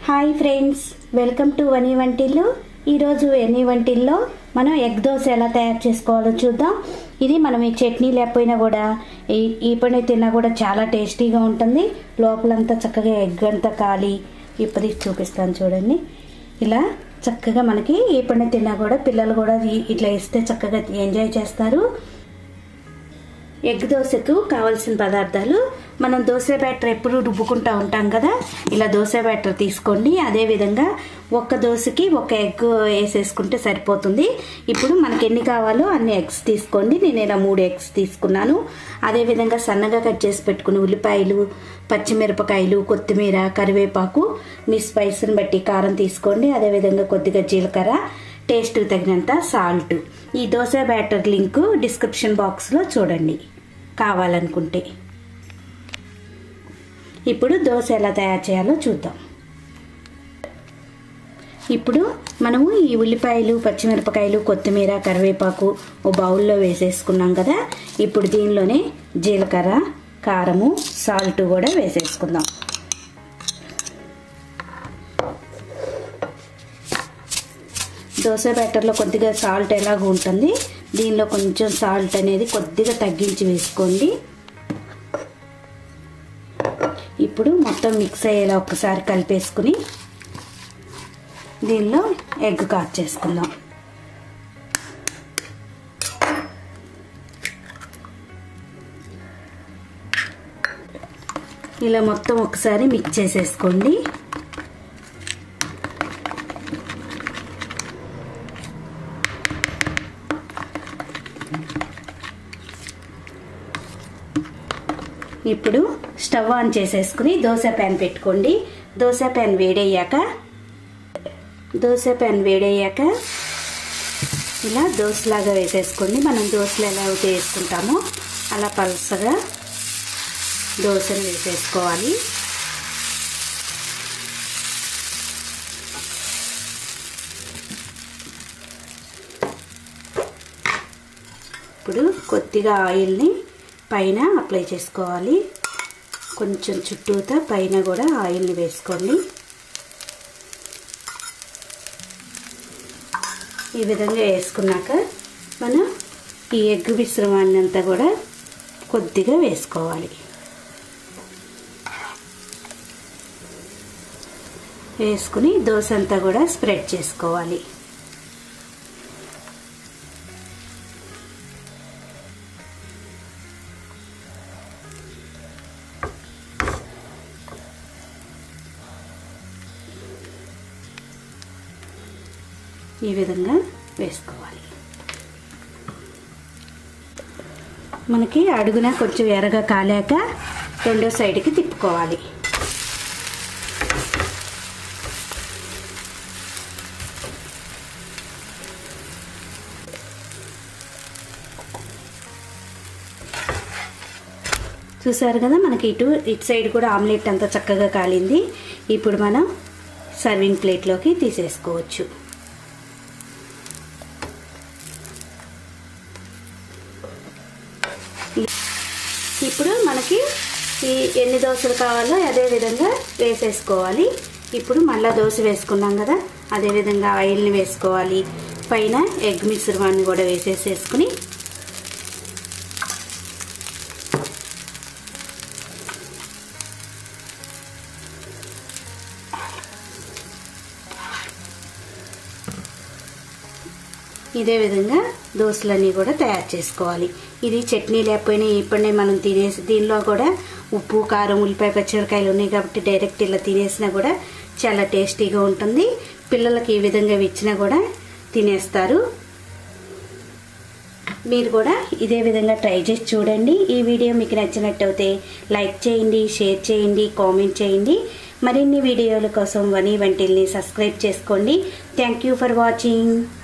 hi friends welcome to Vani వంటిల్లు ఈరోజు any వంటిల్లో మనం ఎగ్ దోశ ఎలా తయారు చేసుకోవాలో చూద్దాం ఇది మనం ఈ చట్నీ లేకపోయినా కూడా ఈ ఈ పని తిన్నా కూడా చాలా టేస్టీగా ఉంటుంది లోపలంతా చక్కగా ఎగ్ అంతా కాలి ఇప్పుడు చూపిస్తాను చూడండి ఇలా చక్కగా మనకి ఈ పని తిన్నా కూడా పిల్లలు కూడా ఈ- ఇట్లా ఇస్తే చక్కగా ఎంజాయ్ చేస్తారు ఎగ్ దోశకు కావాల్సిన పదార్థాలు మనం దోశ బ్యాటర్ ఎప్పుడు రుబ్బుకుంటూ ఉంటాం కదా ఇలా దోశ బ్యాటర్ తీసుకోండి అదేవిధంగా ఒక్క దోశకి ఒక ఎగ్ వేసేసుకుంటే సరిపోతుంది ఇప్పుడు మనకి ఎన్ని కావాలో అన్ని ఎగ్స్ తీసుకోండి నేను ఇలా మూడు ఎగ్స్ తీసుకున్నాను అదేవిధంగా సన్నగా కట్ చేసి పెట్టుకుని ఉల్లిపాయలు పచ్చిమిరపకాయలు కొత్తిమీర కరివేపాకు మీ స్పైస్ని బట్టి కారం తీసుకోండి అదేవిధంగా కొద్దిగా జీలకర్ర టేస్ట్కి తగినంత సాల్ట్ ఈ దోశ బ్యాటర్ లింక్ డిస్క్రిప్షన్ బాక్స్లో చూడండి కావాలనుకుంటే ఇప్పుడు దోశ ఎలా తయారు చేయాలో చూద్దాం ఇప్పుడు మనము ఈ ఉల్లిపాయలు పచ్చిమిరపకాయలు కొత్తిమీర కరివేపాకు ఓ బౌల్లో వేసేసుకున్నాం కదా ఇప్పుడు దీనిలోనే జీలకర్ర కారము సాల్ట్ కూడా వేసేసుకుందాం దోశ బ్యాటర్లో కొద్దిగా సాల్ట్ ఎలాగ ఉంటుంది దీనిలో కొంచెం సాల్ట్ అనేది కొద్దిగా తగ్గించి వేసుకోండి ఇప్పుడు మొత్తం మిక్స్ అయ్యేలా ఒక్కసారి కలిపేసుకుని దీనిలో ఎగ్ కాట్ చేసుకుందాం ఇలా మొత్తం ఒకసారి మిక్స్ చేసేసుకోండి ఇప్పుడు స్టవ్ ఆన్ చేసేసుకుని దోశ ప్యాన్ పెట్టుకోండి దోశ ప్యాన్ వేడయ్యాక దోశ ప్యాన్ వేడయ్యాక ఇలా దోశలాగా వేసేసుకోండి మనం దోశలు ఎలా అయితే వేసుకుంటామో అలా పలసగా దోశలు వేసేసుకోవాలి ఇప్పుడు కొద్దిగా ఆయిల్ని పైన అప్లై చేసుకోవాలి కొంచెం చుట్టూతా పైన కూడా ఆయిల్ని వేసుకోండి ఈ విధంగా వేసుకున్నాక మనం ఈ ఎగ్ మిశ్రమాన్ని అంతా కూడా కొద్దిగా వేసుకోవాలి వేసుకుని దోశ అంతా కూడా స్ప్రెడ్ చేసుకోవాలి ఈ విధంగా వేసుకోవాలి మనకి అడుగున కొంచెం ఎర్రగా కాలాక రెండో సైడ్కి తిప్పుకోవాలి చూసారు కదా మనకి ఇటు ఇటు సైడ్ కూడా ఆమ్లెట్ అంతా చక్కగా కాలింది ఇప్పుడు మనం సర్వింగ్ ప్లేట్లోకి తీసేసుకోవచ్చు ఇప్పుడు మనకి ఈ ఎన్ని దోశలు కావాలో అదే విధంగా వేసేసుకోవాలి ఇప్పుడు మళ్ళీ దోశ వేసుకున్నాం కదా అదే విధంగా ఆయిల్ని వేసుకోవాలి పైన ఎగ్ మిశ్రమాన్ని కూడా వేసేసేసుకుని ఇదే విధంగా దోశలన్నీ కూడా తయారు చేసుకోవాలి ఇది చట్నీ లేకపోయినా ఇప్పుడే మనం తినేసి దీనిలో కూడా ఉప్పు కారం ఉల్లిపాయ పచ్చిమిరకాయలు ఉన్నాయి కాబట్టి డైరెక్ట్ ఇలా తినేసినా కూడా చాలా టేస్టీగా ఉంటుంది పిల్లలకి ఈ విధంగా ఇచ్చినా కూడా తినేస్తారు మీరు కూడా ఇదే విధంగా ట్రై చేసి చూడండి ఈ వీడియో మీకు నచ్చినట్టయితే లైక్ చేయండి షేర్ చేయండి కామెంట్ చేయండి మరిన్ని వీడియోల కోసం వనీ వంటిల్ని సబ్స్క్రైబ్ చేసుకోండి థ్యాంక్ యూ ఫర్ వాచింగ్